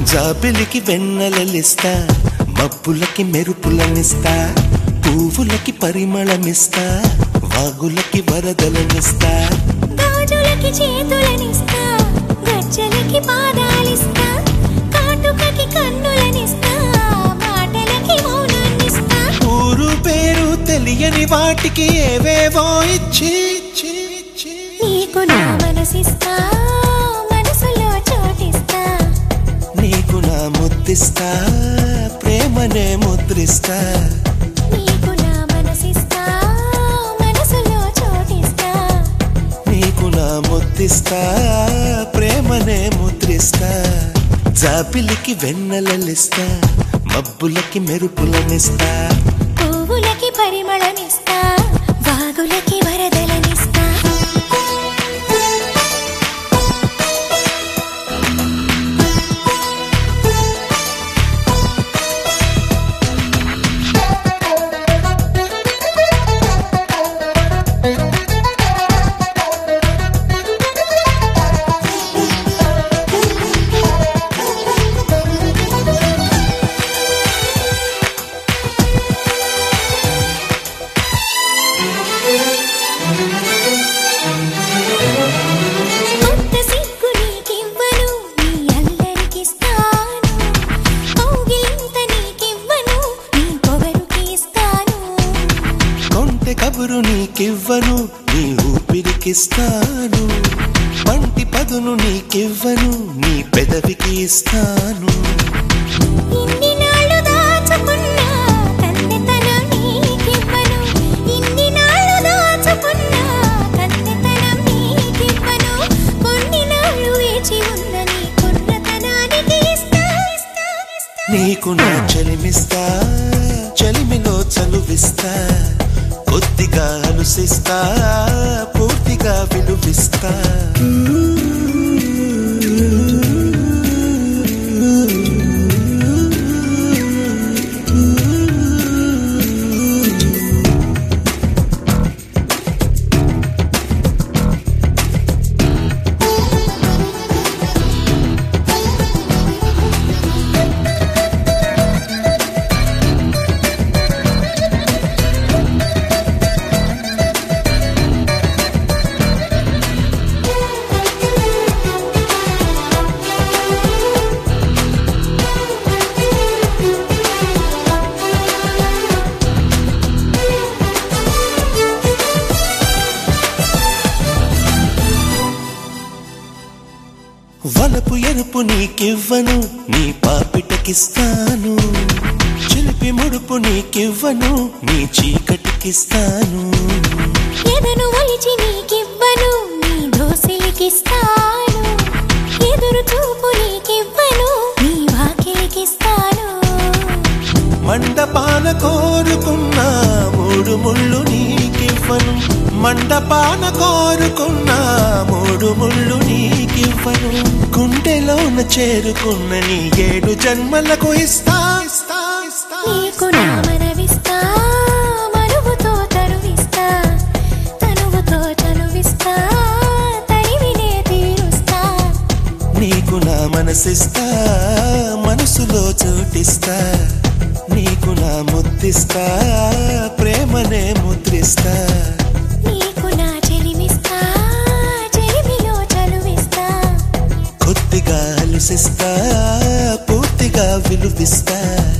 జాబిలికి వెన్నెలలిస్తా మబ్బులకి మెరుపులనిస్తా పువ్వులకి పరిమళమిస్తా వాగులకి వరదలనిస్తా గాజులకి చేతులనిస్తా గజ్జలకి పాదాలిస్తా కాటుకకి కన్నులనిస్తా మాటలకి మౌనాన్నిస్తా ఊరు పేరు తెలియని వాటికి ఏవేవో ఇచ్చి ఇచ్చి, ఇచ్చి. నీకు నా మనసిస్తా మనసులో చోటిస్తా నీకు నా ముద్దిస్తా ప్రేమనే ముద్రిస్తా నీకు నా మనసిస్తా మనసులో చోటిస్తా నీకు నా ముద్దిస్తా ప్రేమనే ముద్రిస్తా జాబిలికి వెన్నెలలిస్తా మబ్బులకి మెరుపులనిస్తా పువ్వులకి పరిమళమిస్తా వాగులకి వరదలనిస్తా కొత్త సిగ్గు నీకివ్వను నీ అల్లరికిస్తాను కౌగిలింత నీకివ్వను నీ పొగరుకి ఇస్తాను కొంటె కబురు నీకివ్వను నీ ఊపిరికిస్తాను పంటి పదును నీకివ్వను నీ పెదవికి ఇస్తాను ఇన్ని నాళ్ళు దాచుకున్నా కన్నెతనం నీకివ్వను ఇన్ని నాళ్ళు దాచుకున్నా కన్నెతనం నీకివ్వను కొన్ని నాళ్ళు వేచి ఉన్న నీ కుర్రతనానికి ఇస్తా ఇస్తా ఇస్తా నీకు నా చలిమిస్తా చలిమిలో చలువిస్తా కొద్దిగా అలుసిస్తా పూర్తిగా విలువిస్తా వలపు ఎరుపు నీకివ్వను నీ పాపిటకిస్తాను చిలిపి ముడుపు నీకివ్వను నీ చీకటికిస్తాను ఎదను ఒలిచి నీకివ్వను నీ దోసిలికిస్తాను ఎదురు చూపు నీకివ్వను నీ వాకిలికిస్తాను మండపాన కోరుకున్న మూడు ముళ్ళు నీకివ్వను మండపాన కోరుకున్న మూడు ముళ్ళు నీకివ్వను గుండెలోన చేరుకున్న నీ ఏడు జన్మలకు ఇస్తా ఇస్తా ఇస్తా నీకు నా మనవిస్తా మనువుతో తరువిస్తా తనువుతో చనువిస్తా తరివినే తీరుస్తా నీకు నా మనసిస్తా మనసులో చోటిస్తా నీకు నా ముద్దిస్తా ప్రేమనే ముద్రిస్తా నీకు నా చెలిమిస్తా చెలిమిలో చనువిస్తా కొద్దిగా అలసిస్తా పూర్తిగా విలువిస్తా